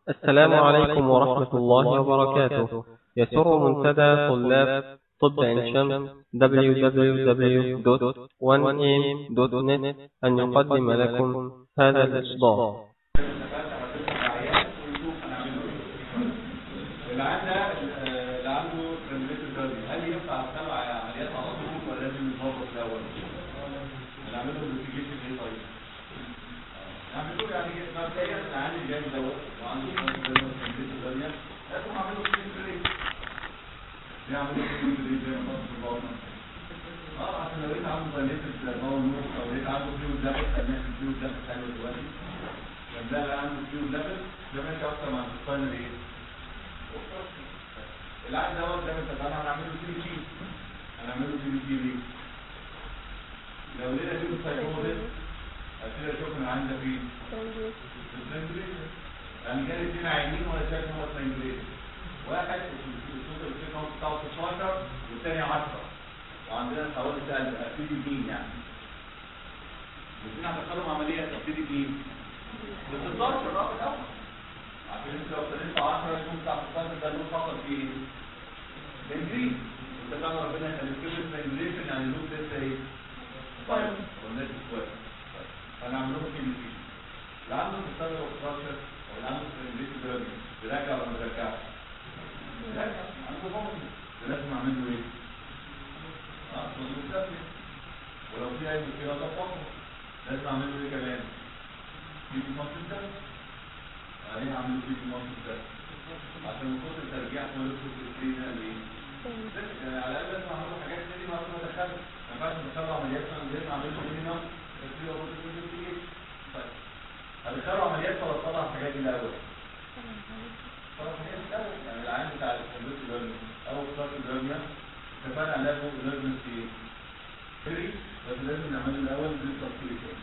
السلام عليكم ورحمة الله وبركاته يسر منتدى طلاب طب عين شمس www.1am.net أن يقدم لكم هذا الإصدار اللي عنده اللي عنده ترانزيتور داربي هل ينفع اشتغل على عمليات على طول ولا لازم نظبط الاول؟ اللي عامله انفستيجيشن ايه طيب؟ نعمله يعني مبدئيا انا عندي جهاز دوت وعندي ترانزيتور داربي لازم اعمله سكرين ليه اعمله سكرين زي ما قلت في الباطن؟ اه عشان لو لقيت عنده دايليتد باول نوت او لقيت عنده فيوز ليفل خلينا في الفيوز ليفل حلو دلوقتي لما ده عنده فيوز ليفل ده ماشي اكتر مع الفاينل ايه؟ العقد دوت زي ما اتفقنا هنعمله سي بي سي هنعمله سي بي سي ليه؟ لو لقينا فيه سايكوزيس ابتدي اشوف ان عندي فين؟ الترانجليشن يعني جالي اثنين عينين ولا شايف ان هو ترانجليشن واحد الصوت اللي هو بتاعه 16 والثاني 10 وعندنا حوالي سأل ابتدي بمين يعني؟ الاثنين هدخلهم عمليه ابتدي بمين؟ ب 16 الرقم الاول عشان انت لو ابتديت 10 يكون بتاع 16 ده له فقط في ايه؟ انجليز انت طبعا ربنا يخليك كلمه انجليزي يعني له لسه ايه؟ طيب والناس كويس هنعمل لهم كلمه دي اللي عنده مستوى 16 واللي عنده انجليزي درجه بيراجع ولا ما بيرجعش؟ بيراجع عنده فقط لازم اعمل له ايه؟ اه صوت ولو في اي مشكله ده فقط لازم اعمل له ايه كمان؟ في كونسنتريشن بعدين عملوا فيه مصر ده عشان من كتر الترجيع ما لسه في السرير ده ليه؟ يعني على الاقل لازم اعمل حاجات تاني ما ما دخلت ما ينفعش ندخله عمليات انا لازم اعمل له هنا تسرير او تسرير طيب هدخله عمليات ولا اطلع الحاجات دي الاول؟ طبعا الحاجات دي الاول يعني العين بتاع الكمبيوتر ليرنينج او كلاس ليرنينج اتفقنا على لابو ليرنينج في فري بس لازم نعمله الاول بالتفصيل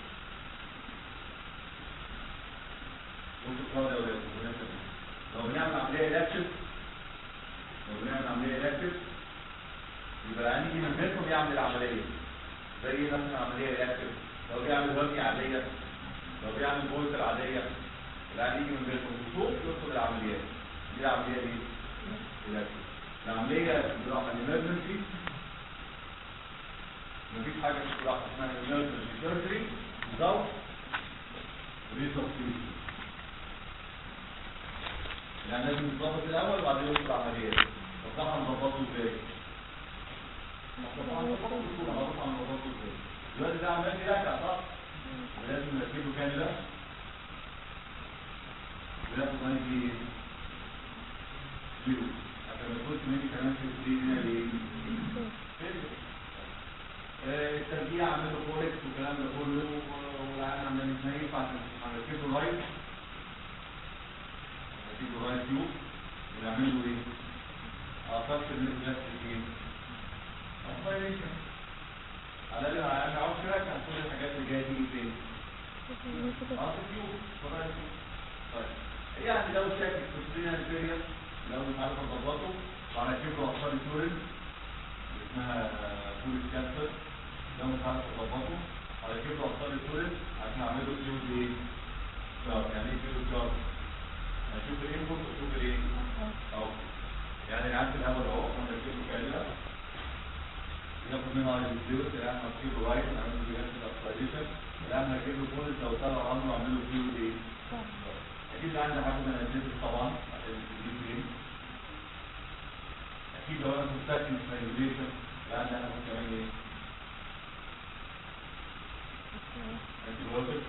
لو بنعمل عمليه الاكتف لو بنعمل عمليه الاكتف يبقى عندي من منكم يعمل العمليه زي مثلا عمليه الاكتف لو بيعمل هرني عاديه لو بيعمل بولتر عاديه العيان يجي من بينكم فوق يدخل العمليات دي العمليه دي الاكتف العمليه جراحه الامرجنسي مفيش حاجه في الجراحه اسمها الامرجنسي سيرجري without resuscitation يعني لازم نظبط الاول وبعدين ندخل العمليات طب ده هنظبطه ازاي؟ طبعا نظبطه بصوره طبعا نظبطه ازاي؟ دلوقتي ده عمال يرجع صح؟ لازم نركب له كام ده؟ وناخد ماني فيه ايه؟ زيرو عشان ما يخش مني كمان في السرير هنا ليه؟ الترجيع عامل له فوركس والكلام ده كله والعيال عمال يتنيف عشان هنركب له لايت في جوايا تيوب ونعمله ايه؟ اعتقد ان الناس ايه؟ اسبيريشن على الاقل انا عاوز ارجع كل الحاجات اللي جايه دي فين؟ اه في تيوب جوايا تيوب طيب يعني لو شاكك في السرينا الفيريا لو مش عارف اظبطه وهركب له اطفال تورين اسمها تورين كانسر لو مش عارف اظبطه هركب له اطفال تورين عشان اعمل له تيوب ايه؟ يعني ايه تيوب شارب؟ اشوف الانبوت واشوف الايه اهو يعني العكس الاول اهو انا بكتبه كده ياخد منها الزيرو الان هكتب له رايت نعمل له جهاز الابسايديشن الان هكتب له كل لو طلع عنه اعمل له فيه ايه اكيد عندي حاجه من الاساس طبعا عشان تجيب فين اكيد لو انا مستكن سترينجوليشن الان انا كمان ايه انتي بروتك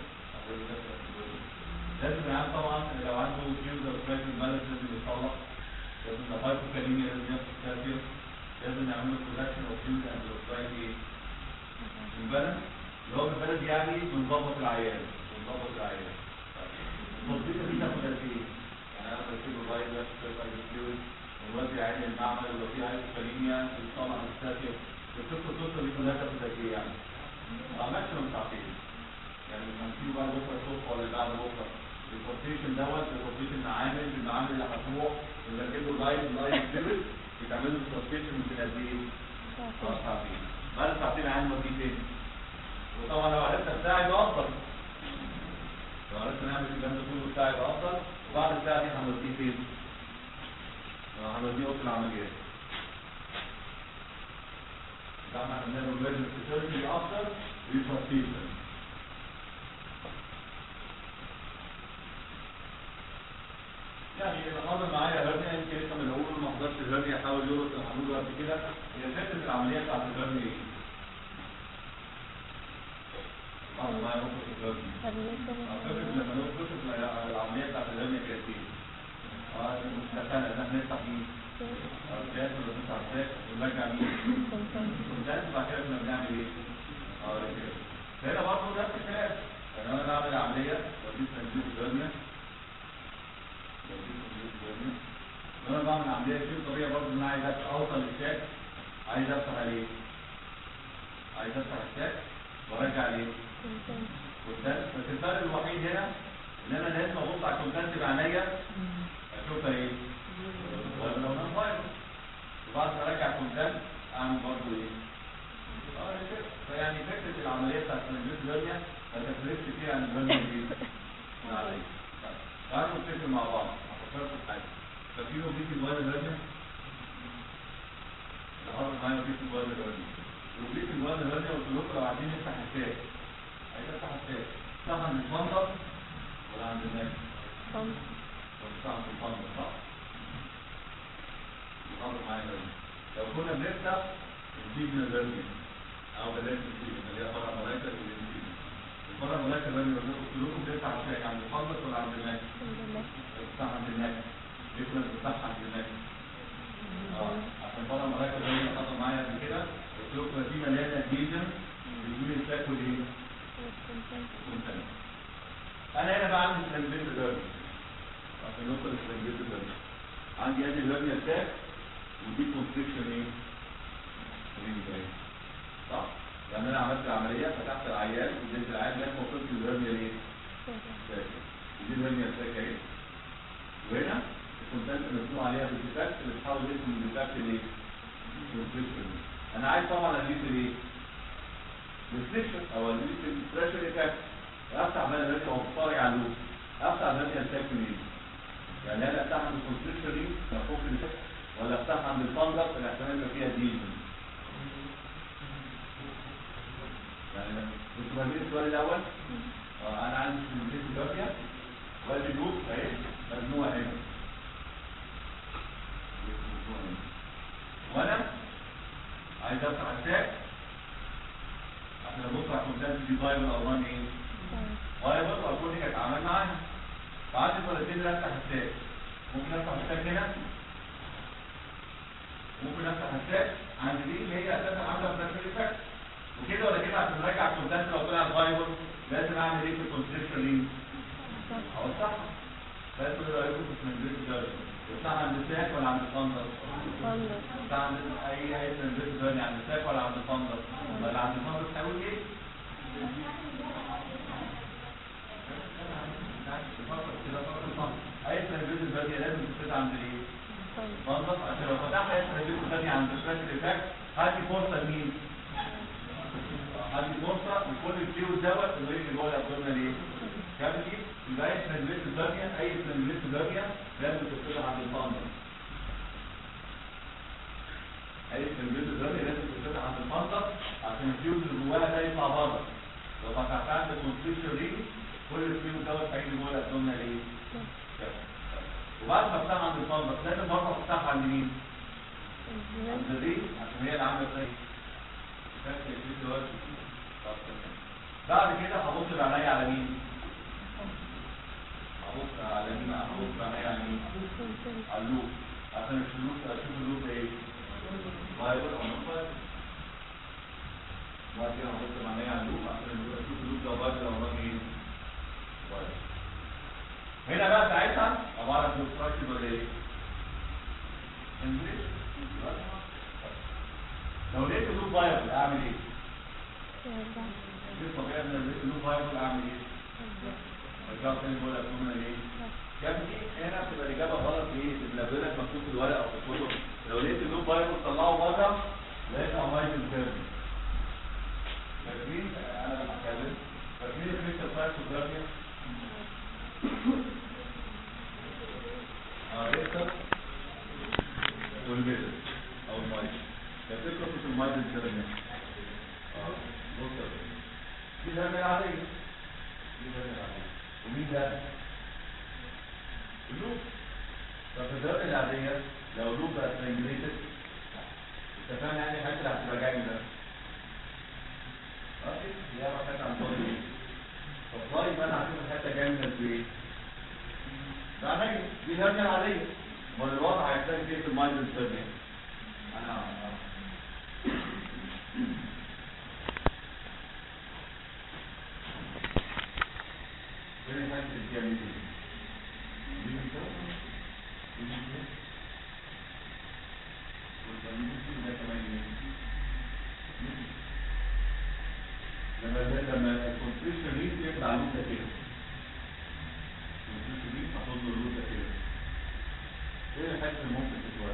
لازم العيان طبعا لو عنده فيوز او سلايد بالانس لازم يتصلح لازم الهايبوكاليميا لازم ياخد كالسيوم لازم نعمل له برودكشن اوف فيوز اند اوكسايد ايه بالانس اللي هو بالبلد يعني بنظبط العيان بنظبط العيان التظبيطه دي تاخد قد ايه؟ يعني انا بركب له رايت ليفت سيرفايد فيوز ونودي عيان المعمل ولو في هايبوكاليميا بنطلع الكالسيوم القصه القصه دي كلها تاخد قد ايه يعني؟ اه ماكسيموم ساعتين يعني مش هنسيبه بعد بكره الصبح ولا بعد بكره الكورتيشن دوت الكورتيشن معامل المعامل اللي هتروح نركب له لايف لايف سبيريت يتعمل له كورتيشن من قد ايه؟ ساعتين بعد ساعتين عين وديه تاني وطبعا لو عرفت بتاعي يبقى افضل لو عرفت نعمل الكلام ده كله بتاعي يبقى افضل وبعد الساعة دي هنوديه فين؟ آه، هنوديه أوضة العمليات ده احنا هنعمل emergency surgery after resuscitation يعني اللي حاضر معايا هرنيا يمكن لسه من الاول ما حضرش الهرنيا حاول يربط الحلول قبل كده هي فكره العمليه بتاعت الهرنيا ايه؟ حاضر معايا نقطه الهرنيا فكره لما نقول فكره العمليه بتاعت الهرنيا كانت ايه؟ اه مستحسنه ان احنا نفتح مين؟ الجهاز ولا نفتح الجهاز ونرجع مين؟ الجهاز وبعد كده كنا بنعمل ايه؟ اه رجع فهنا برضه نفس الكلام يعني انا بعمل عمليه ودي تنزيل الهرنيا وانا بعمل عمليه شيء طبيعي برضه ان انا عايز اوصل للشاك عايز افتح عليه عايز افتح الشاك وارجع عليه كونتنت بس الفرق الوحيد هنا ان انا لازم ابص على الكونتنت بعينيا اشوفها ايه ولا لو انا فايروس وبعد ما ارجع كونتنت اعمل برضه ايه اه كده. فيعني فكره العمليه بتاعت تنزيل الهرنيا ما تفرقش فيها عن الهرنيا دي عليه تعالوا نتفق مع بعض هفكركم في حاجه ففي وظيفه الوالد الهرنيا النهارده معايا وظيفه الوالد الهرنيا وظيفه الوالد الهرنيا قلت لكم لو عايزين نفتح الشاك عايز افتح الشاك افتح عند الفندق ولا عند الناس؟ افتح عند الفندق صح؟ النهارده معايا الهرنيا لو كنا بنفتح الجبنه الهرنيا او بلاش الجبنه اللي هي فرع ملايكه والانسيجن الفرع ملايكه الهرنيا اللي قلت لكم بتفتح الشاك عند الفندق ولا عند الناس؟ بتفتح عند الناس ليه كنا بنفتحها عند الناس؟ اه عشان فرع ملايكه الهرنيا اللي حصل معايا قبل كده قلت لكم دي مليانه اديجن بيقول التاكل ايه؟ كونتنت انا هنا بعمل تنزيل الهرنيا عشان نوصل لتنزيل الهرنيا عندي ادي الهرنيا تاك ودي كونستريكشن ايه؟ رينج اهي صح؟ يعني انا عملت العمليه فتحت العيان اديت العيان لما وصلت للهرنيا ليه؟ تاك ودي الهرنيا تاك اهي وهنا الكونتنت مسموع عليها بالديفكت اللي بتحول اسم الديفكت لايه؟ كونستريكشن انا عايز طبعا اجيب الايه؟ ريستريكشن او اجيب البريشر ايفكت افتح بقى الهرنيا واتفرج على اللوب افتح الهرنيا تاك منين؟ يعني هل افتح عند الكونستريكشن دي مفهوم الديفكت ولا افتح عند الفندق الاحتمال يبقى فيها ديجن يعني كنتوا فاهمين السؤال الاول اه انا عندي سيمبليت جاريا وادي لوب اهي مجموعه هنا وانا عايز افتح الشاك عشان ابص على الكونتنت دي فايبل او ران ايه فايبل او كل دي هتعامل معاها بعد الفلاتين اللي افتح الشاك ممكن افتح الشاك هنا ممكن افتح الشاك عند دي اللي هي اساسا عامله بريشر ايفكت وكده ولا كده عشان نرجع الكونتنت لو طلع فايبل لازم اعمل ايه في الكونستريكشن ليه؟ اوسعها فانتوا ايه رايكم في الكونستريكشن ده؟ يفتح عند الساك ولا عند الفندق؟ يفتح عند اي اي كونستريكشن ده عند الساك ولا عند الفندق؟ ولا عند الفندق تحاول ايه؟ اي كونستريكشن ده لازم تفتح عند ايه؟ الفندق عشان لو فتحت اي كونستريكشن ثاني عند البريشر ايفكت هدي فرصه لمين؟ هدي فرصه لكل الفيوز دوت انه يجي جوه الابدومينال ايه؟ كافيتي يبقى اي تنزلت ثانيه اي تنزلت ثانيه لازم تفتح عند الفندق اي تنزلت ثانيه لازم تفتح عند الفندق عشان الفيوز اللي جواها ده يطلع بره لو فتحت عند الكونستريكشن دي كل الفيوز دوت هيجي جوه الابدومينال ايه؟ كافيتي وبعد ما افتحها عند الفندق لازم برضه افتحها عند مين؟ عند الريق عشان هي اللي عامله زي بعد كده هبص بعينيا على مين؟ هبص على مين؟ هبص بعينيا على مين؟ على اللوب عشان الشلوك اشوف اللوب ايه؟ فايبر او نون فايبر بعد كده هبص بعينيا على اللوب عشان اشوف اللوب ده فايبر او نون ايه؟ فايبر هنا بقى ساعتها عباره عن ستراكشر ولا ايه؟ انجلش لو لقيت اللوب فايبل اعمل ايه؟ ايه الطبيعي ان لقيت اللوب فايبل اعمل ايه؟ ارجعه تاني جوه الابدومينال ايه؟ يا ابني هنا بتبقى الاجابه غلط ليه؟ بتبقى لك مكتوب في الورقه او في الكتب لو لقيت اللوب فايبل طلعه بره لقيتها هايدن كيرف فاكرين انا لما اتكلم فاكرين الكريستال سايكوجرافيا لوب طب في الدرجه العاديه لو لوب بقى سترينجليتد اتفقنا يعني الحته اللي هتبقى جايه ده اه كده دي اول حته عن طول ايه فالطالب بقى انا هشوف الحته جايه من ايه ده عاديه دي الهرجه العاديه امال الوضع هيحتاج ايه في المايند السيرفي انا آه. فين الحته اللي فيها ميتين دي من كده دي من كده والتمرين ده كمان ايه لما لما الكونفليكشن ريت يطلع له ده كده الكونفليكشن ريت هاخد له الروت ده كده ايه الحته اللي ممكن تتوزع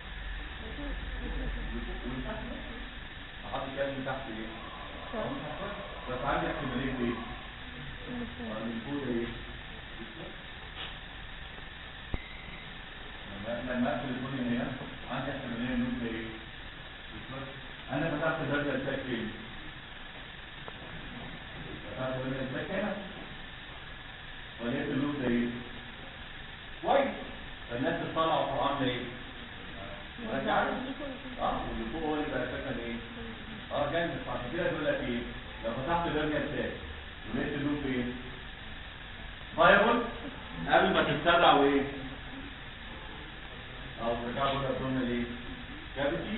احط كام من تحت ايه بس عندي احتماليه ايه من فوق ايه لما لما اقفل الدنيا هنا عندي احتماليه ان انت ايه انا فتحت درجه التاك فين فتحت درجه التاك هنا ولقيت اللوب ده ايه كويس فالناس تطلع وفرحان ايه رجعت اه واللي فوق هو اللي بقى ساكن ايه اه جامد فعشان كده بيقول لك ايه لو فتحت درجه التاك ولقيت اللوب ايه فايبل قبل ما تتسرع وايه او رجعوا كده قلنا ايه كافيتي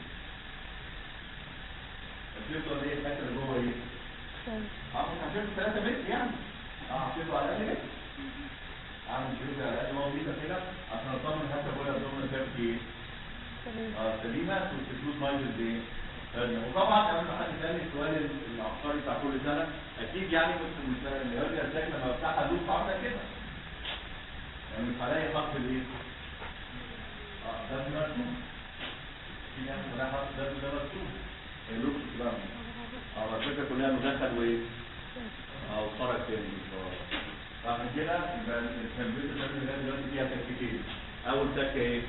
الفلتر ايه الحته اللي جوه ايه اه مش هشوف 3 متر يعني اه هشوفه على الاقل متر اعمل شوف على الاقل هو ميزه كده عشان اطمن حتى بقول الضمن كافيتي ايه اه سليمه والفلوس ماينز ايه ثانية وطبعا قبل ما حد يسالني السؤال العبقري بتاع كل سنه اكيد يعني مش مش يرجع ازاي لما بفتحها لوب عامله كده يعني مش هلاقي خط الايه؟ اه ده مرسوم في ناس بلاقي خط ده ده مرسوم اللوب بتبقى اه الفكره كلها مدخل وايه؟ اه وخرج تاني فعشان كده يبقى التمرين اللي لغايه دلوقتي فيها تكتيكين اول تكه ايه؟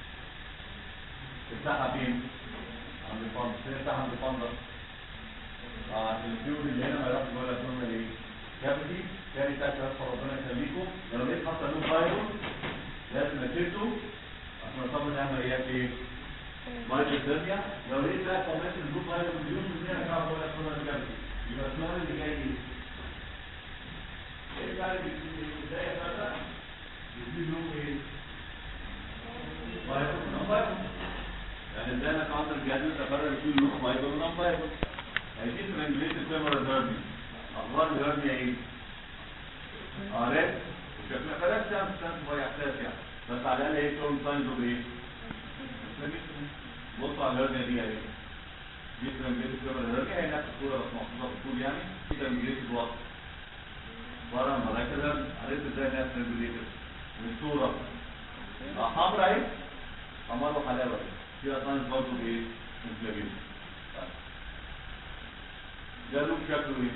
تفتحها فين؟ عند الفندق فين تفتحها عند الفندق؟ اه عشان الفيول اللي هنا ما يروحش جوه الفيول ايه؟ كافيتي تاني تكه اصفر ربنا يخليكم لو لقيت حاطه له فايروس لازم اشده عشان اطمن عمليات ايه؟ مايكرو ثيرميا لو لقيت بقى كومنت الجروب فايروس مليون من هنا كده جوه الفيول كافيتي يبقى السؤال اللي جاي ايه؟ ايه بقى اللي ازاي يا فتى؟ يجيب له ايه؟ فايروس نون فايروس يعني ازاي انا كاونتر جهاز تفرق فيه له فايروس نون فايروس يعني دي ترانجليت الفيمورال هيرمي اخبار الهرميا ايه؟ عارف؟ وشكلها بلاش تعمل تعمل باي احساس يعني بس على الاقل ايه تقول ساينز اوف ايه؟ بص على الهرميا دي اهي دي ترانجليت الفيمورال هيرميا هي نفس الصوره بس محطوطه في الطول يعني دي ترانجليت الوسط بره المراكز عرفت ازاي انها ترانجليتد من الصوره حمرا اهي حمار وحلاوه اهي فيها ساينز برضه بايه؟ انفلاميشن ده له شكله ايه؟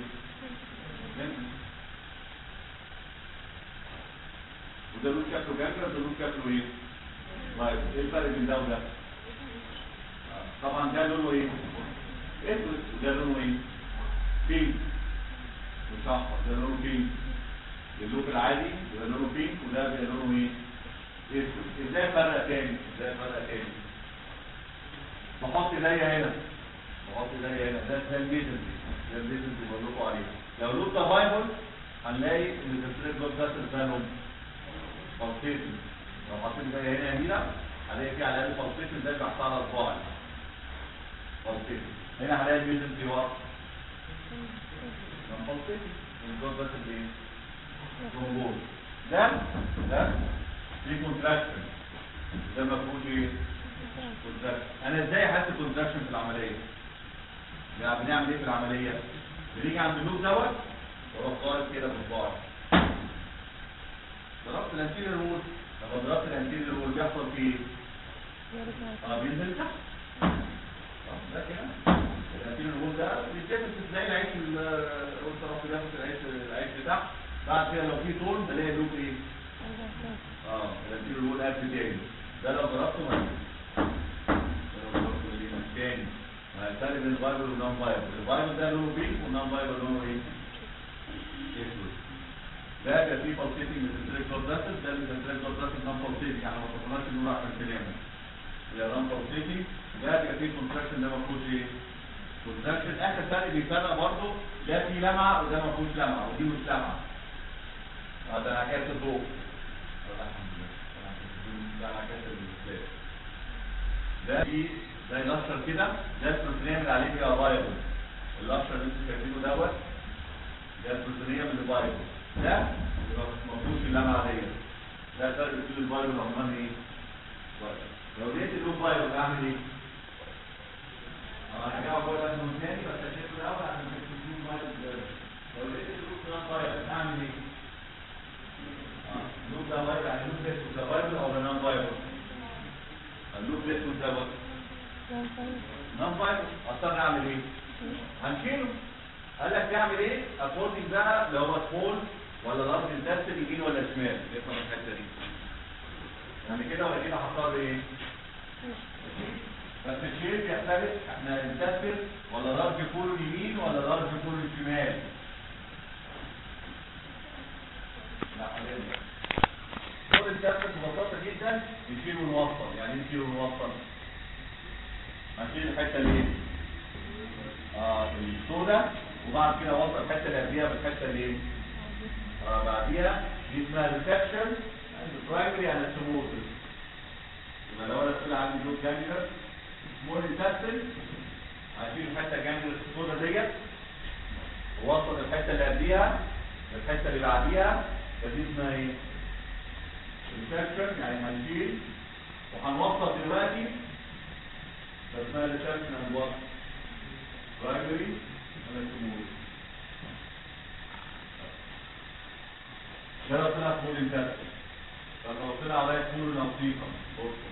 وده له شكله جنجر وده له شكله ايه؟ طيب ايه الفرق بين ده وده؟ طبعا ده لونه ايه؟ اسود وده لونه ايه؟ بينك مش احمر ده لونه بينك اللوك العادي يبقى لونه بينك وده بيبقى لونه ايه؟ اسود ازاي فرق تاني؟ ازاي فرق تاني؟ بحط ايديا هنا بحط ايديا هنا ده ده الميزن دي ده الميزن اللي بقول لكم عليه لو اللوك ده بايبل هنلاقي ان الستريك بلوك ده بتاعهم فلسيتن لو حطيت ايديا هنا يمينة هلاقي فيه على الاقل فلسيتن زي بتاع على الصاع فلسيتن هنا هلاقي الميزن دي واضح فلسيتن الجوز بس الايه؟ ترومبوز ده ده في كونتراكشن ده ما فيهوش ايه؟ كونتراكشن انا ازاي احس كونتراكشن في العمليه؟ يعني بنعمل ايه في العمليه؟ بنيجي عند اللوب دوت واروح ضارب كده بالبار ضربت الانتيريور وول لما ضربت الانتيريور وول بيحصل فيه ايه؟ اه بينزل تحت اه ده كده الانتيريور وول ده بيتكتب زي العيش قلت رحت بياخد العيش العيش بتاعه بعد كده لو في طول بلاقي اللوب ايه؟ اه الانتيريور وول قد تاني ده لو ضربته ما لو ضربته ليه تاني ما الفرق بين الفايبر والنون فايبر الفايبر ده لونه بينك والنون فايبر لونه ايه؟ اسود ده كان فيه فالسيتنج من السنتريك بلاد فيسل ده من السنتريك بلاد بروسيتي احنا ما وصلناش نقول عشان تنام اللي ران بروسيتي ده بيبقى فيه كونتراكشن ده ما فيهوش ايه كونتراكشن اخر فرق بيفرق برضه ده فيه لمعه وده ما فيهوش لمعه ودي مش لمعه اه ده انعكاس الضوء الحمد لله ده انعكاس الفلاش ده في زي الاشر كده ده البروتينيه اللي عليه فيها فايبل الاشر اللي انتوا شايفينه دوت ده البروتينيه من الفايبل ده يبقى ما فيهوش اللمعه ديت ده فرق بين الفايبل وعمال ايه؟ فايبل. لو لقيت اللون فايبل اعمل ايه؟ اه انا جاي اقول لك من تاني بس شايفه الاول عشان تشوف اللون فايبل دلوقتي. لو لقيت اللون ده فايبل اعمل ايه؟ اه اللون ده فايبل يعني اللون ده ده فايبل او ده نون فايبل؟ اللون الاسود دوت نون فايبل اضطر اعمل ايه؟ هنشيله قال لك تعمل ايه؟ اكوردنج بقى لو هو سمول ولا لارج انتستين يمين ولا شمال افهم الحته دي يعني كده ولا كده هختار ايه؟ بس الشيل بيختلف احنا انتستين ولا لارج كله يمين ولا لارج كله شمال لا حبيبي كل الانتستين ببساطه جدا نشيل ونوصل يعني ايه نشيل ونوصل؟ هنشيل الحته اللي ايه؟ اه السوداء وبعد كده اوصل الحته اللي قبليها بالحته اللي ايه؟ آه بعديها دي اسمها ريسبشن برايمري انستوموزس يبقى لو انا طلع عندي دول جانجلر سمول انتستين هشيل الحته جانجلر السوداء ديت واوصل الحته اللي قبليها بالحته اللي بعديها فدي اسمها ايه؟ ريسبشن يعني هنشيل وهنوصل دلوقتي فاسمها ريسبشن اند وات برايمري انستوموزس ده لو طلع فول انتستين طب لو طلع عليا فول نصيفة بصوا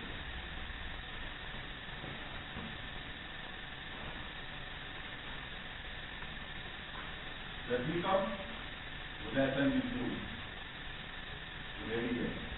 ده فيكم وده تاني فلوس وده هي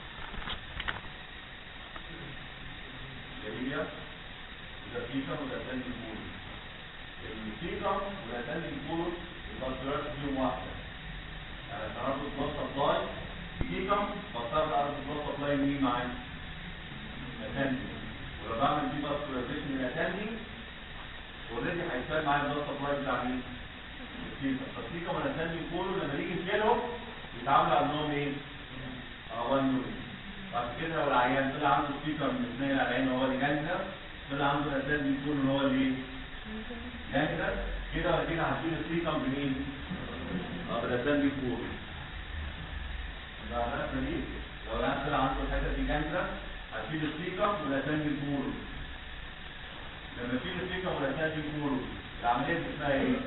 ده هي وده فيكم وده تاني فلوس الفيكم وده تاني فلوس يبقى الدراسة فيهم واحدة يعني تعرض بلس سبلاي فيكم بضطر اعرض بلس سبلاي مين معايا اتندي ولو بعمل دي باسكولاريزيشن من اتندي اوريدي هيشتغل معايا البلس سبلاي بتاع مين؟ الفيكم فالفيكم والاتندي كله لما نيجي نشيلهم يتعاملوا على انهم ايه؟ اه 1 يونت بعد كده لو العيان طلع عنده سبيكر من اثنين على العين هو اللي جانجر طلع عنده الاتندي كله هو اللي ايه؟ جانجر كده ولا كده هشيل السبيكر بمين؟ اه بالاسان دي فور يبقى الرسمه دي لو العيان طلع عنده الحته دي جانجر هشيل السبيكر والاسان دي فور لما اشيل السبيكر والاسان دي فور العمليه دي اسمها ايه؟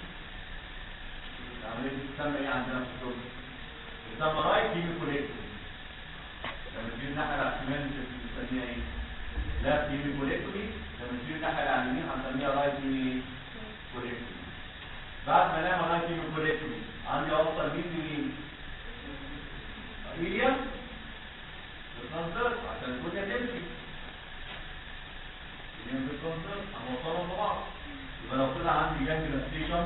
العمليه دي بتسمى ايه عندنا في الشغل؟ بتسمى رايت هيميكوليكتومي لما تشيل الناحيه على الشمال بنسميها ايه؟ لافت هيميكوليكتومي لما تشيل الناحيه على اليمين هنسميها رايت هيميكوليكتومي بعد ما نعمل رايت هيميكوليكتومي عندي اوصل مين لمين؟ ايليا بالترانسفير عشان الدنيا تمشي ايليا بالترانسفير هنوصلهم ببعض يبقى لو طلع عندي جانجل ستيشن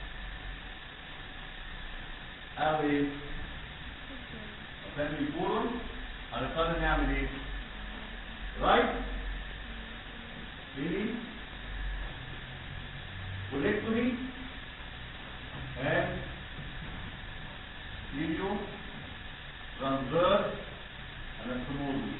او ايه؟ فاميلي كولون هنضطر نعمل ايه؟ رايت ليه؟ كوليكتومي and video transverse anastomosis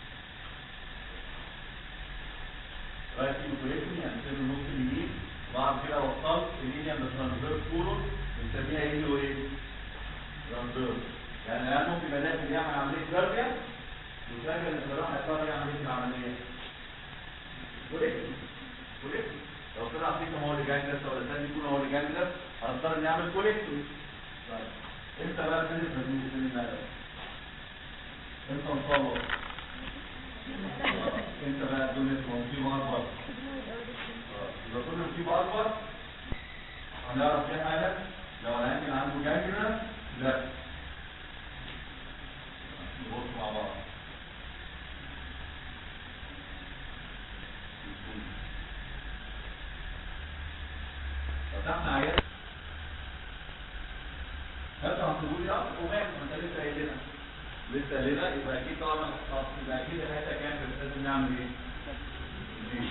رايت كوليكتومي يعني سيب النص اليمين وبعد كده وصلت اللينيا من الترانسفيرس كولون بنسميها ايه له ايه؟ ترانسفيرس يعني الان ممكن يبقى داخل يعمل عمليه كارديا وسجل الجراح هيضطر يعمل ايه في العمليه؟ كوليكتومي كوليكتومي لو طلع فيك هو اللي جاي لسه ولا ثاني يكون هو اللي جاي لسه هنضطر نعمل كوليكتومي طيب امتى بقى بنلبس مجنون سن الملل؟ امتى نصور؟ امتى بقى الدنيا تبقى مصيبه اكبر؟ يبقى كل مصيبه اكبر هنعرف ايه حاجه لو العيان كان عنده جانجرا لا نبص مع بعض فتحنا عيان هل هتقول لي اه ومات ما انت لسه قايل لنا لسه قايل كده يبقى اكيد طالما خلاص يبقى اكيد الحته كانت لازم نعمل ايه؟ دي.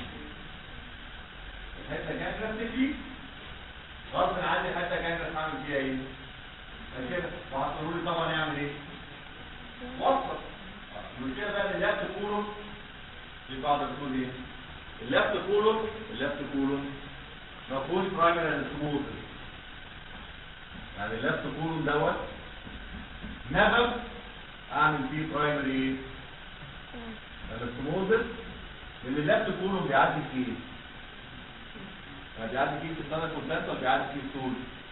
الحته كانت نفس غصب عني الحته كانت هعمل فيها ايه؟ كده وهتقولوا لي طبعا نعمل ايه؟ وصل المشكله بقى ان اللفت كولوم في بعض بتقول ايه؟ اللفت كولوم اللفت كولوم ما فيهوش برايمري سموث يعني اللفت كولوم دوت نغم اعمل فيه برايمري السموزس لان اللفت كولوم بيعدي فيه يعني بيعدي فيه في السنه كونسنت ولا بيعدي فيه السول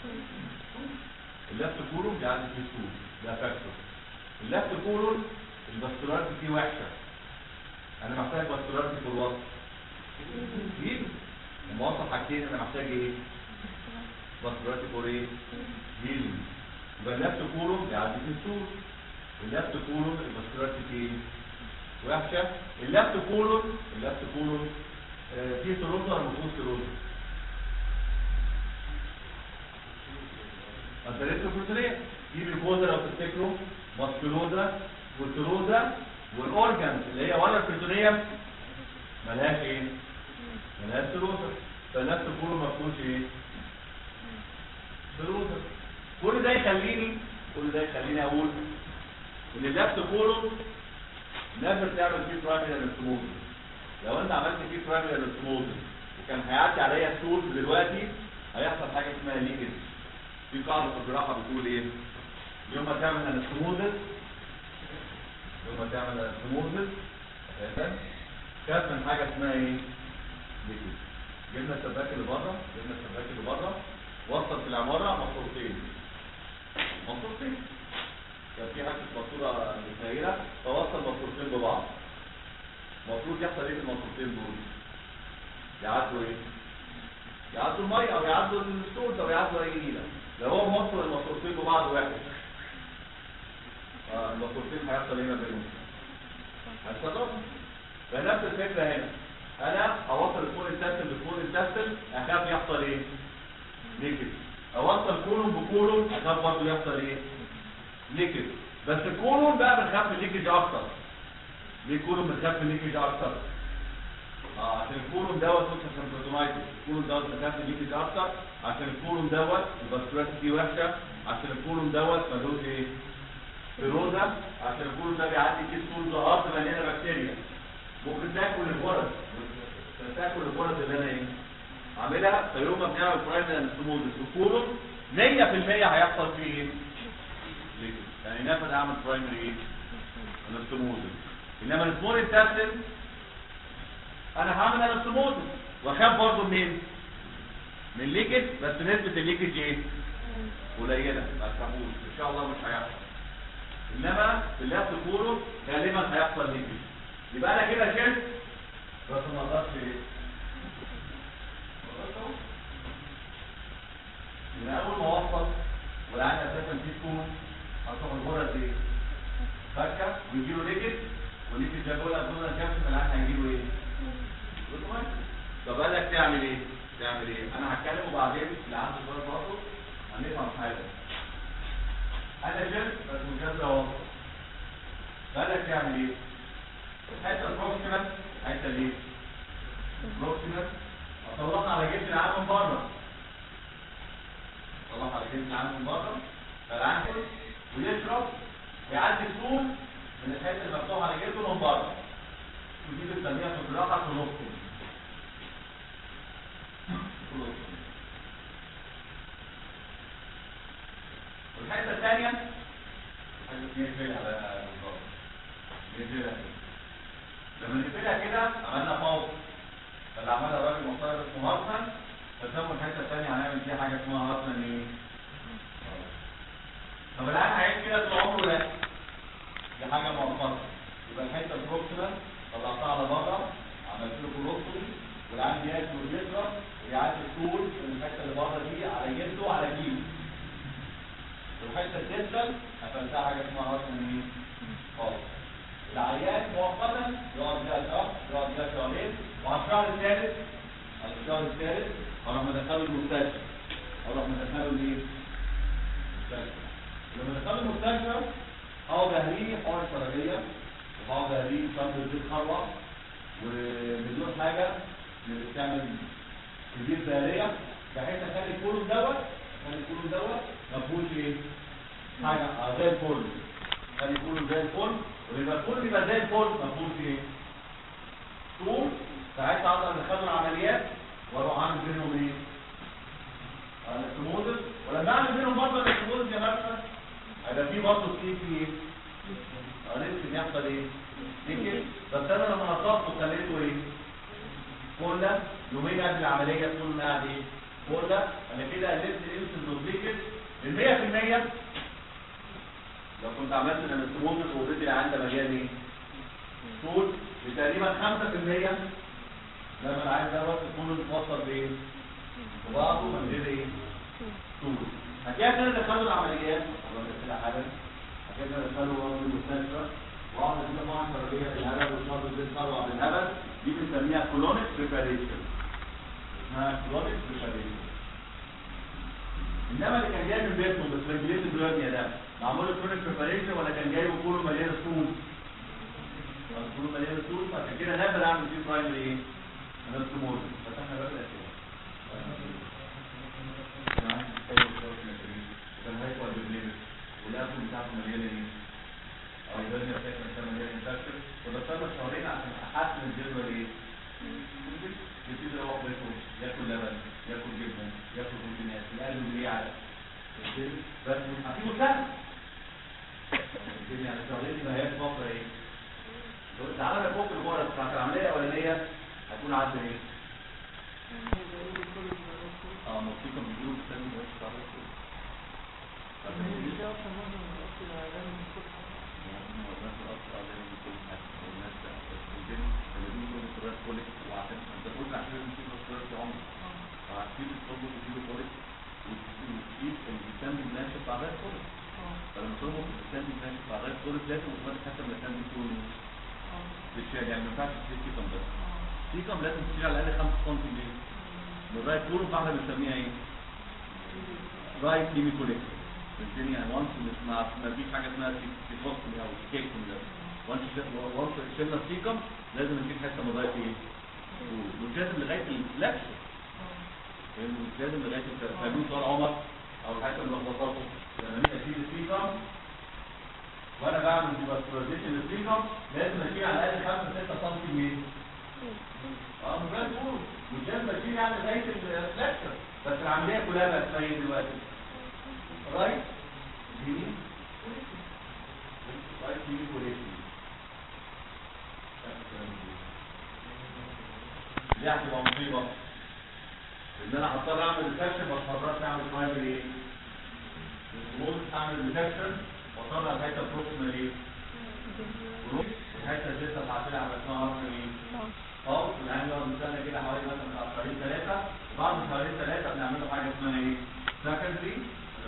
اللفت كولوم بيعدي فيه السول ده فاكتور اللفت كولوم الباستولاريتي فيه وحشه انا محتاج باستولاريتي في الوسط جيب لما اوصل حاجتين انا محتاج ايه باستولاريتي فور ايه هيل يبقى اللفت كولوم بيعدي فيه السول اللفت كولوم الباستولاريتي فيه وحشه اللفت كولون اللفت كولون آه، فيه سيروزا ولا مفيهوش سيروزا؟ الدريتروفوتريا دي بالجوزر لو تفتكروا ماسكولوزا والسيروزا والاورجنز اللي هي ولا البريتونيوم ملهاش ايه؟ ملهاش سيروزا فاللفت كولون ما فيهوش ايه؟ سيروزا كل ده يخليني كل ده يخليني اقول ان اللفت كولون نفر تعمل فيه برايمري انستموزس لو انت عملت فيه برايمري انستموزس وكان هيعدي عليا ستول دلوقتي هيحصل حاجه اسمها ليكج في قاعده في الجراحه بتقول ايه يوم ما تعمل انستموزس يوم ما تعمل انستموزس اساسا خاف من حاجه اسمها ايه ليكج جبنا السباك اللي بره جبنا السباك اللي بره وصل في العماره ماسورتين ماسورتين كان في حته ماسوره متغيره فوصل ماسورتين ببعض المفروض يحصل ايه في الماسورتين دول يعدوا ايه يعدوا الميه او يعدوا الستورز او يعدوا اي نيله لو هو موصل الماسورتين ببعض واحد آه، الماسورتين هيحصل ايه ما بينهم هيتصرفوا فنفس الفكره هنا انا اوصل الفول انتستل بالفول انتستل اخاف يحصل ايه ليكج اوصل كولون بكولون اخاف برضه يحصل ايه ليكج بس الكولون بقى بنخاف من الليكج اكتر ليه الكولون بنخاف من الليكج اكتر اه عشان الكولون دوت نقطه سمبتومايتس الكولون دوت بنخاف من الليكج اكتر عشان الكولون دوت الباسكولاريتي فيه وحشه عشان الكولون دوت ملوش ايه فيروزا عشان الكولون ده بيعدي فيه ستولز ارض مليانه بكتيريا ممكن تاكل الغرز تاكل الغرز اللي انا ايه عاملها فيوم ما بنعمل برايمري انستموزس الكولون 100% هيحصل فيه ايه ليكج. يعني ناخد اعمل برايمري ايه انستموزس انما السمول انتستين انا هعمل انستموزس واخاف برضه منين من ليكج بس نسبه الليكج ايه قليله ما تخافوش ان شاء الله مش هيحصل انما في اللفت كولون غالبا هيحصل ليكج يبقى انا كده شلت بس ما اقدرش ايه من اول ما اوصل والعين اساسا فيه تكون هتروح الغرز دي فكه ويجيله ليكج والليكج ده بيقول لك دول كام العين هيجيله ايه؟ اوتوماتيك طب قال لك تعمل ايه؟ تعمل ايه؟ انا هتكلم وبعدين اللي عنده سؤال برضه هنفهم حاجه انا شلت بس مش قادر اوصل قال لك تعمل ايه؟ الحته البروكسيمال الحته دي بروكسيمال اطلعها على جسم العام من بره اطلعها على جسم العام من بره فالعام ويشرب ويعدي السول من الحته المفتوحه على جسمه من بره ودي بنسميها في الجراحه كولوستوم كولوستوم والحته الثانيه حاجه نقفلها بقى بالظبط نقفلها كده لما نقفلها كده عملنا فوق فاللي عملها الراجل محترم اسمه هارتمان فسموا الحته الثانيه هنعمل فيها حاجه اسمها هارتمان ايه؟ طب الان هيعيش كده طول عمره لا دي حاجه مؤقته يبقى الحته البروكسيمال طلعتها على بره عملت له كولوستومي والعين بياكل ويشرب ويعدي الطول من الحته اللي بره دي على جلده على جيله والحته الديستال قفلتها حاجه اسمها هارتمان ايه؟ خالص العيان مؤقتا يقعد فيها شهر يقعد فيها شهرين وعلى الشهر الثالث على الشهر الثالث اروح مدخله المستشفى اروح مدخله الايه؟ المستشفى لما دخله المستشفى اقعد اهريه حوار شرجيه بعض هذه شرط الزيت خروة وبدون حاجة بتعمل كبير دائرية بحيث اخلي كله دوت اخلي كله دوت ما فيهوش ايه؟ حاجة آه، زي الفل خلي كله زي الفل ويبقى كل يبقى زي الفل ما فيهوش ايه؟ طول ساعتها اقدر ادخله العمليات واروح اعمل بينهم ايه؟ الاستموزس ولما اعمل بينهم برضه الاستموزس يا مرسى هيبقى في برضه في في ايه؟ اه لسه يحصل ايه؟ ليه بس انا لما نطقته وخليته ايه؟ كولا يومين قبل العمليه تكون قاعد ايه؟ كولا انا كده قللت الانسل دوبليكت ال 100% لو كنت عملت الاستموزس واوريدي عندي مجال ايه؟ طول بتقريبا 5% لما العين دوت يكون متوصل بايه؟ ببعضه من غير ايه؟ طول هتلاقي كده دخلوا العمليات والله كده حاجه هتلاقي كده دخلوا برضه المستشفى وقعدوا كده مع الشرعيه بالهبل والشرط دي طلع بالهبل دي بنسميها كولونيك بريباريشن اسمها كولونيك بريباريشن انما اللي كان جاي من بيته بس رجليه الدنيا ده معمول كولونيك بريباريشن ولا كان جايبه كله مليان طول كله مليان طول فعشان كده نقدر اعمل فيه برايمري ايه؟ نفس موزن فتحنا باب الاسئله كان هيكوى بالليل والقفل بتاعته مليانه ايه؟ او يبان لي فاكر كان مليان انفكشن فبستنى شهرين عشان احسن الجدول ايه؟ يبتدي يروح بيته ياكل لبن ياكل جبنه ياكل بروتينات يقلل ايه على بس مش هسيبه سهل يعني شهرين ما هياش فتره ايه؟ تعالى بقى فوق الغرز بتاعت العمليه الاولانيه هتكون عدى ايه؟ اه موسيقى بيقولوا بتسمي بس تعالى فوق فلما تربط الانسان ماشي بتاع غير كل لازم اوتوماتيك حتى لما الانسان بيكون بالشارع يعني ما ينفعش تشيل سيكم بس سيكم لازم تشيل على الاقل 5 سم ليه؟ من رايت كله فاحنا بنسميها ايه؟ رايت هيميكوليكس فهمتني يعني وانس مش ما ما فيش حاجه اسمها سيكوستومي او سيكيكتومي ده وانس وانس شلنا السيكم لازم نشيل حته من رايت ايه؟ مش لازم لغايه الفلكشن مش لازم لغايه فاهمين سؤال عمر او الحته اللي لخبطاته لما نيجي اشيل السيكم وانا بعمل ديباسترايزيشن للسيكم لازم اشيل على الاقل 5 6 سم من اه مجرد طول مش لازم اشيل يعني لغايه الفلكشن بس العمليه كلها بقت فاين دلوقتي رايت يمين رايت يمين وليفت دي هتبقى مصيبه ان انا هضطر اعمل ديتكشن بس ما اقدرش اعمل برايمري ايه؟ المفروض اعمل ديتكشن واطلع الحته البروكسيمال ايه؟ الحته اللي لسه بعتلها عملتها ارقم ايه؟ خالص العين يقعد مستنى كده حوالي مثلا بتاع شهرين ثلاثه بعد شهرين ثلاثه بنعمل له حاجه اسمها ايه؟ سكندري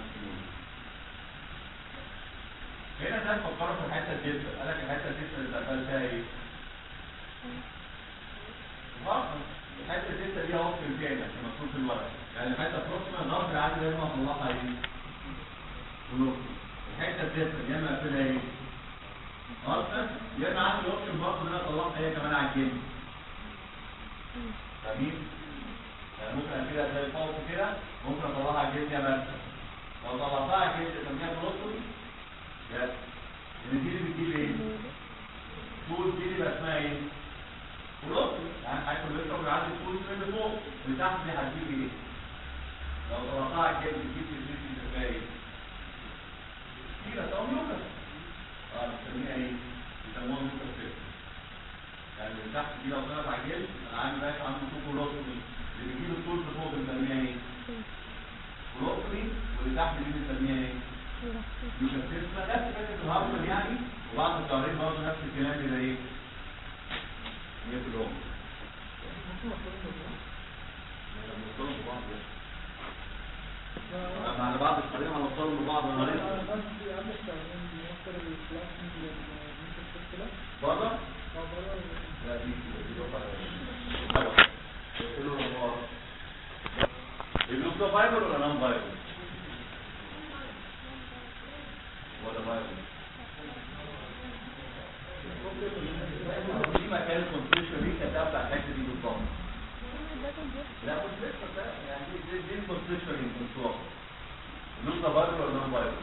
هنا ده فكروا في الحته الجلد قال لك الحته الجلد اللي دخل فيها ايه؟ خلاص الحته الجلد دي اهو في الجامع مكتوب في الورق يعني الحته بروكسيمال الضغط العادي لازم اطلعها ايه؟ بروكسيمال الحته الجلد يا اما اقفلها ايه؟ خلاص يا اما عندي اوبشن برضه ان انا اطلعها هي كمان على الجلد فاهمين؟ يعني ممكن كده زي الفوق كده ممكن اطلعها على الجلد يا مرسى لو طلعتها على الجلد اسميها بروكسيمال بس ان دي اللي بتجيب ايه؟ طول دي اللي بقى اسمها ايه؟ خلاص يعني حيث الريترو اللي عندي طول من فوق اللي تحت دي هتجيب ايه؟ لو طلعتها كده بتجيب في الجيش اللي فيها ايه؟ كده طب يوكس اه بنسميها ايه؟ بيسموها يوكس كده يعني اللي تحت دي لو طلعت على الجلد انا عندي بقى عنده طول كولوسومي اللي بيجيب الطول في فوق بنسميها ايه؟ كولوسومي واللي تحت دي بنسميها ايه؟ مش هتسمع نفس فكره الهارمون يعني وبعد شهرين برضه نفس الكلام كده ايه؟ 100 كيلو مع بعض الشهرين هنوصلوا لبعض المريض بره؟ لا دي اللوكتو فايبر ولا نون فايبر؟ ولا فايبر؟ دي مكان الكونستريكشن دي كانت بتاع الحته دي بالظبط لا كونستريكشن ده يعني دي دي, دي الكونستريكشن اللي كنت لوز فايبر ولا نون فايبر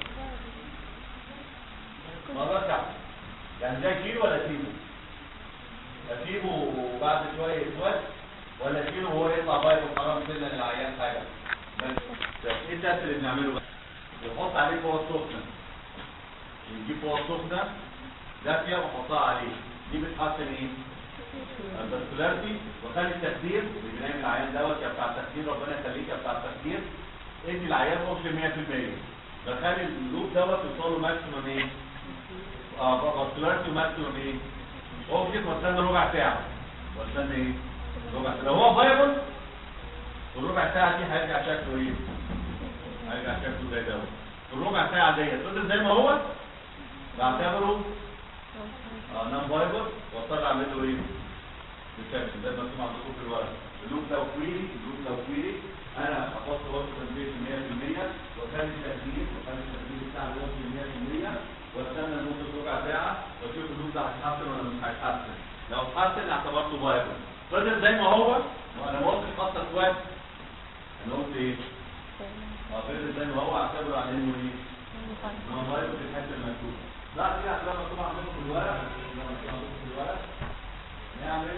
ما برجع يعني ده كيلو ولا كيلو اسيبه وبعد شويه يسود ولا اشيله وهو يطلع فايبر حرام سنه للعيان حاجه بس بس ايه التست اللي بنعمله بقى بنحط عليه قوه سخنه نجيب قوه سخنه دافيه ونحطها عليه دي بتحسن ايه؟ الفاسكولاريتي وخلي التخدير اللي بنعمل العيان دوت يا بتاع التخدير ربنا يخليك يا بتاع التخدير ادي العيان اوكسجين 100% بخلي اللوب دوت يوصل له ماكسيموم ايه؟ اه فاسكولاريتي وماكسيموم ايه؟ اوكسجين واستنى ربع ساعه واستنى ايه؟ ربع ساعه لو هو فايبل الربع ساعه دي هيرجع شكله ايه؟ هيرجع شكله زي دوت الربع ساعه ديت فضل زي ما هو بعتبره اه نان فايبر واضطر اعمل له ايه؟ بالشكل ده مكتوب عندكم في الورق اللوب لو كويري اللوب لو كويري انا احط وقت تنبيه 100% واخلي التخدير واخلي التخدير بتاع الوقت 100% واستنى لمده ربع ساعه واشوف اللوب ده هيتحسن ولا مش هيتحسن لو اتحسن اعتبرته فايبر فضل زي ما هو وانا ما قلتش خط اخوات انا قلت ايه؟ اه فضل زي ما هو اعتبره على انه ايه؟ ما هو فايبر في الحته المكتوبه لا دي هتلاقيها مكتوبه عندكم في الورق لما مكتوبه عندكم في الورق نعمل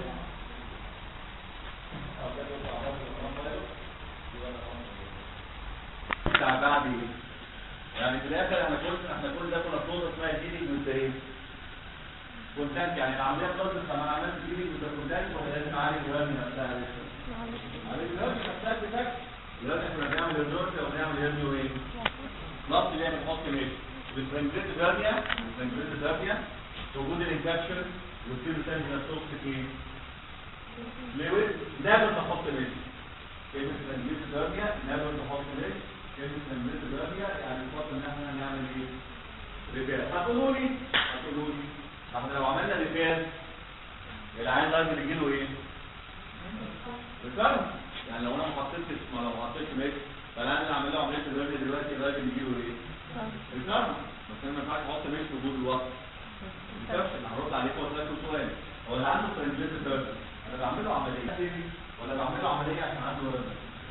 بتاع بعد ايه؟ يعني في الاخر انا قلت احنا كل ده كنا بنوضع اسمها ديلينج وذ ايه؟ كونتنت يعني العمليه خلصت لما عملت ديلينج وذ كونتنت ولا لازم اعالج الوزن نفسها لسه؟ عالج الوزن نفسها بتاعك دلوقتي احنا بنعمل الدورسي او بنعمل هيرني وايه؟ نص اللي هي بنحط ماشي بالسنجريت فيرنيا بالسنجريت فيرنيا وجود الانفكشن والسيرو سنجريت توكسيك ايه؟ فلويد نابل نحط ماشي كلمة سنجريت فيرنيا نابل نحط ماشي كلمة سنجريت فيرنيا يعني نفضل ان احنا نعمل ايه؟ ريبير هتقولوا لي هتقولوا لي احنا لو عملنا ريبير العين لازم يجي له ايه؟ ريتيرن يعني لو انا ما حطيتش ما لو ما حطيتش ماشي فانا اللي اعمل له عمليه الفيرنيا دلوقتي لازم يجي له ايه؟ ريتيرن بس انا ما ينفعش احط ماشي في وجود الوقت الكبش اللي هرد عليك واسالك سؤال هو اللي عنده سنجريت فيرنيا انا بعمل له عمليه ولا بعمل له عمليه عشان عنده وزن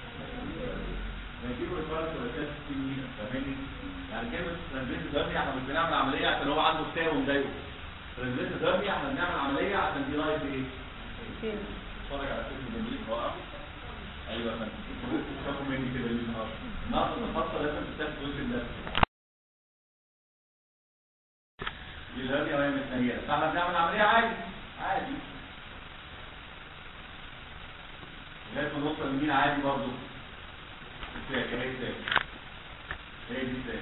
بنجيب ريفرنس ولا تيست في فاهمني يعني كلمه ترانزيت ديرمي احنا مش بنعمل عمليه عشان هو عنده كتاب ومضايقه ترانزيت ديرمي احنا بنعمل عمليه عشان دي لايف ايه اتفرج على فيلم جميل واقف ايوه يا فندم انتوا ممكن تشوفوا مني كده ليه النهارده النهارده الخاصه لازم تتاخد جزء النفس دي الهرنيا وهي متنيله فاحنا بنعمل عمليه عادي عادي لغايه ما نوصل لمين عادي برضه الساك اهي الساك اهي دي الساك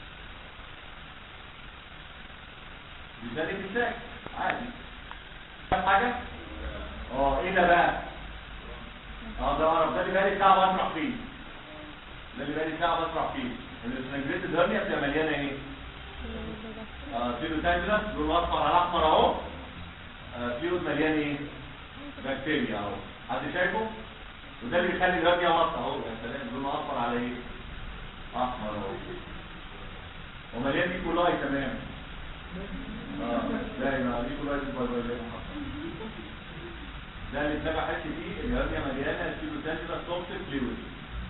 دي ذلك الساك عادي فاهم حاجه؟ اه ايه ده بقى؟ اه ده اعرف ده اللي بقالي ساعه بشرح فيه ده اللي بقالي ساعه بشرح فيه ان السنجريت الدرنيا بتبقى مليانه ايه؟ اه فيروس تايجرس لون اصفر على احمر اهو آه، فيروس مليان ايه؟ بكتيريا اهو حد شايفه؟ وده اللي بيخلي الرمية واضحة اهو يا سلام لونه اصفر على ايه؟ احمر اهو ومليان ايكولاي كمان اه دايما الايكولاي البربرية ده اللي اتبع حته فيه الرمية مليانة سيلوتانجرا توكسيك فلويد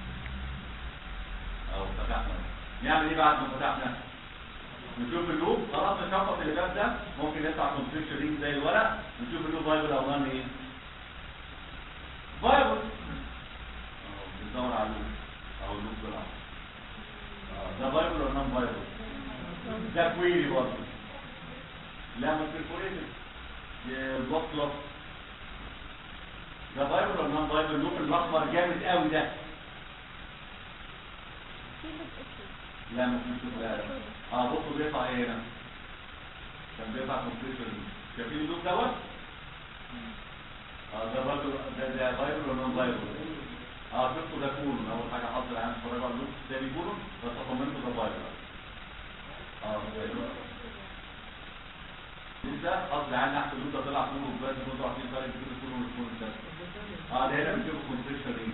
اهو فتحنا نعمل ايه بعد ما فتحنا؟ نشوف اللوب خلاص نشفط اللي جاب ده ممكن يطلع كونستريكشن رينج زي الورق نشوف اللوب فايبل او نان ايه؟ فايبل بندور على اللوب او اللوب طلع آه، ده فايبل ولا نان فايبل؟ ده كويري برضه لا مش بيرفوريتد البلوك كلوب ده فايبل ولا نان فايبل اللوب الاحمر جامد قوي ده لا مش مش لا اه بصوا بيقطع ايه هنا كان بيقطع كونستريكشن شايفين اللوب دوت اه ده برضه ده ده فايبر ولا نون فايبر اه شفتوا ده كولون اول حاجه حط العين اتفرجوا على اللوب تاني كولون بس طمنتوا ده فايبر اه لسه قصد العين تحت اللوب ده طلع كولون بس انتوا عارفين الفرق بين الكولون والكولون ده اه ده هنا بنشوف كونستريكشن رينج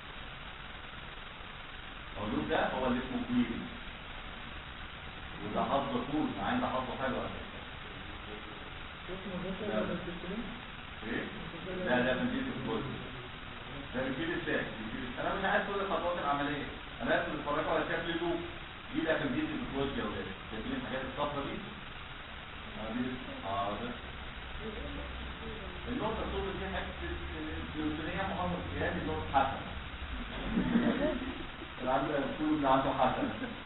هو اللوب ده هو اللي اسمه كويري وده حظ طول مع ان ده حظه حلو على فكره ايه؟ لا لا بنجيب الجزء ده بنجيب الساك بنجيب الساك. انا مش عايز كل الخطوات العمليه انا عايز تتفرجوا على شكل اللوب دي ده كان بيدي الجزء يا ولاد شايفين الحاجات الصفرا دي اه دي اه ده النقطة الصوت دي حتة البيوتينية محمد جهاد اللي هو حسن العبد الكل اللي عنده حسن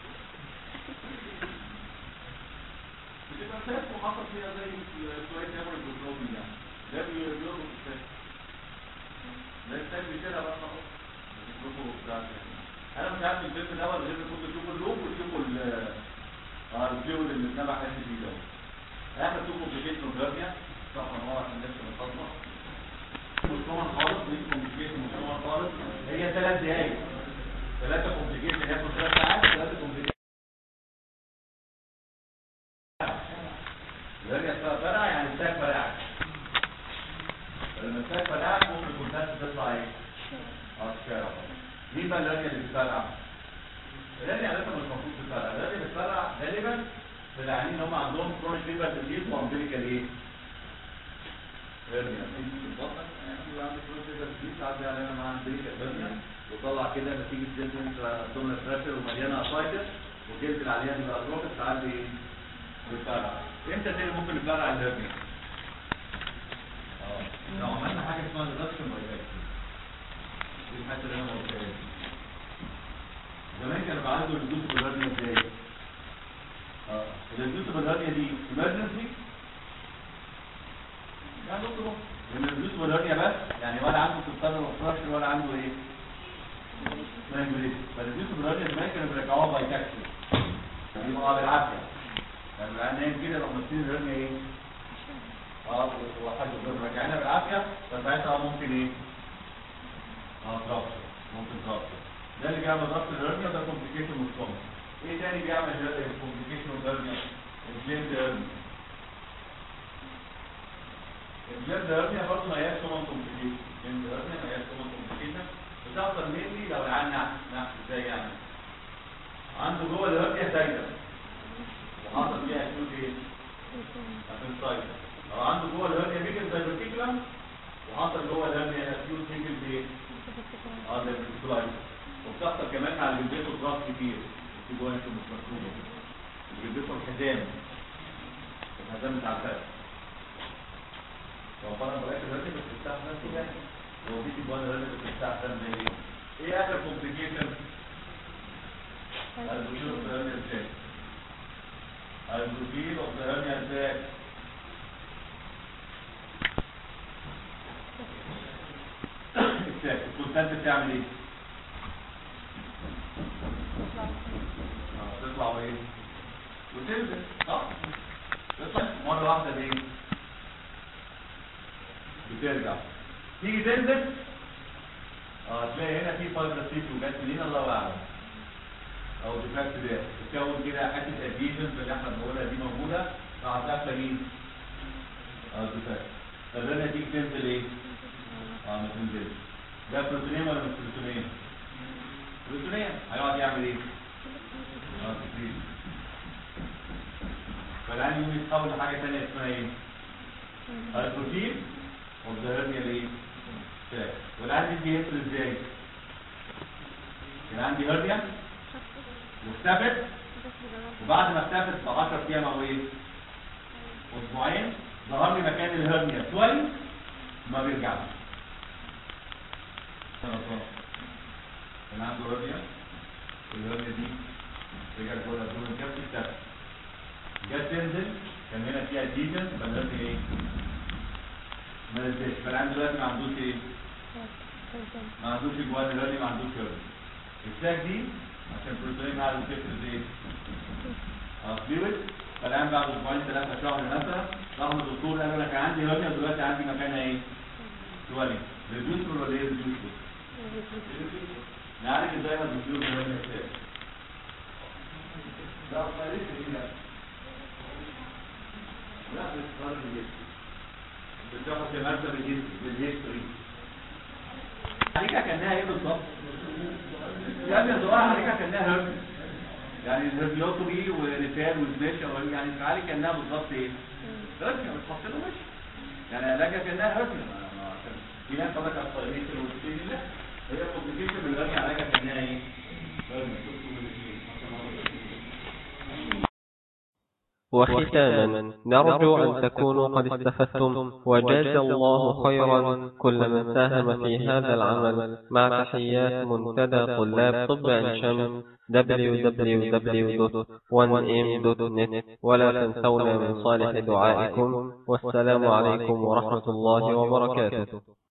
بتبقى ساس وحصل فيها زي شوية نمر البروتين يعني ده بيربط الساس ده الساس بيشيلها بقى خلاص بتشوفوا بتاع انا مش عارف الفيلم الاول غير انكم تشوفوا اللوب وتشوفوا ال اه الفلويد اللي اتنبع حاسس بيه ده احنا تشوفوا كومبليكيشن فيرميا طبعا هو عشان لسه بنخلص مش كومن خالص مش كومبليكيشن مش كومن خالص هي ثلاث دقايق ثلاثة كومبليكيشن ياخد ثلاث ساعات ثلاثة كومبليكيشن الفيرميا فرقع يعني الساك فرقعت لما الساك فرقعت ممكن الكونتاكت تطلع ايه؟ اه الشارع مين بقى الرمية اللي بتفرقع؟ الرمية عادة مش المفروض تفرقع الرمية بتفرقع غالبا في العيانين اللي هم عندهم كرونيك ليفر ديزيز وامبليكال ايه؟ هرنيا في البطن يعني اللي عنده كرونيك ليفر ديزيز ساعات بيعمل انا مع امبليكال هرنيا وطلع كده نتيجه جلد ابدومينال بريشر ومليانه اسايتس وجلد العيان بيبقى اتروفيك ساعات بي- بيتفرقع امتى تاني ممكن نفرقع الهرنيا؟ اه لو عملنا حاجه اسمها ريدكشن بايفاكسين دي الحته اللي انا ما قلتهاش زمان كانوا بيعالجوا الجلوس بالهرنيا ازاي؟ اه الجلوس بالهرنيا دي emergency يعني دكتور لان الجلوس بالهرنيا بس يعني ولا عنده سلطان وفراشر ولا عنده ايه؟ strangulation فالجلوس بالهرنيا زمان كانوا بيرجعوها بايتاكسي يعني بقى بالعافيه يعني العيان نايم كده يروح ماسكين الهرنيا ايه؟ اه وحاجه رجعنا بالعافيه فساعتها ممكن ايه؟ اه ضغط ممكن ضغط ده اللي بيعمل ضغط الهرنيا ده كومبليكيشن مش كومن ايه تاني بيعمل كومبليكيشن الهرنيا الجلد هرنيا الجلد هرنيا برضه ما هياش كومن كومبليكيشن الجلد هرنيا ما هياش كومن كومبليكيشن بتحصل مينلي لو العيان نحس نحس ازاي يعني عنده جوه الهرنيا دايره وحصل فيها اكيوت ايه؟ ابنسايتس او عنده جوه الهرنيا بيجل دايفرتيكولم وحصل جوه الهرنيا اكيوت بيجل بايه؟ اه ده الفلايت وبتحصل كمان على الجلدات الراس كتير في جوه انتم مش مكتوبه الجلدات الحزام الحزام بتاع الفرد لو فرق بلاش الهرنيا بس بتاع نفسه يعني لو في جوه الهرنيا بس بتاع الفرد زي ايه؟ ايه اخر كومبليكيشن؟ البروتين اوف الهرنيا ازاي؟ البروتين اوف الهرنيا ازاي؟ الساك الكونتنت بتعمل ايه؟ اه تطلع وايه؟ وتنزل صح؟ تطلع مرة واحدة بايه؟ بترجع تيجي تنزل اه تلاقي هنا في فايبرسيت وجات منين الله اعلم او ديفكت ده تكون كده حته اديشن اللي احنا بنقولها دي موجوده مع داخله مين؟ اه ديفكت طب هنا تيجي تنزل ايه؟ اه ما تنزلش ده بروتونيم ولا مش بروتونيم؟ بروتونيم هيقعد يعمل ايه؟ اه تكريم فالعين يقوم يتحول لحاجه ثانيه اسمها ايه؟ البروتين والظاهرني الايه؟ فات والعين دي يفصل ازاي؟ كان عندي هرنيا واختفت وبعد ما اختفت ب 10 ايام او ايه؟ اسبوعين ظهر لي مكان الهرنيا شوي ما بيرجعش كان عنده هرنيا والهرنيا دي رجعت جوه الابدومين كابس اختفت جت تنزل كان هنا فيها ديجن فالهرنيا ايه؟ ما نزلش فالعين دلوقتي ما عندوش ايه؟ ما عندوش جوان الهرنيا ما عندوش هرنيا الساك دي عشان البروتين قاعد تفرز ايه؟ اه فلويد فالان بعد اسبوعين ثلاثة شهر مثلا رغم الدكتور قال انا كان عندي هرنيا ودلوقتي عندي مكانها ايه؟ سوالي ريديوسر ولا ايه ريديوسر؟ نعالج ازاي ما تديله هرنيا ازاي؟ لا ما ليش لا لا مش فرق الهيستوري بتاخد في مرتبة الهيستوري عليك كانها ايه بالظبط؟ يا ابني الظواهر عليك كانها هرنيا يعني الهرنيوتومي وريتال وسبيش او يعني تعالي كانها بالظبط ايه؟ هرنيا بتحط له مش يعني علاجها كانها هرنيا ما- ما- عشان في ناس قال لك الطيريشن والستيج لا هي كومبليكيشن من غني علاجها كانها ايه؟ هرنيا. وختاما نرجو أن تكونوا قد استفدتم وجاز الله خيرا كل من ساهم في هذا العمل مع تحيات منتدى طلاب طب عين شمس www.1m.net ولا تنسونا من صالح دعائكم والسلام عليكم ورحمة الله وبركاته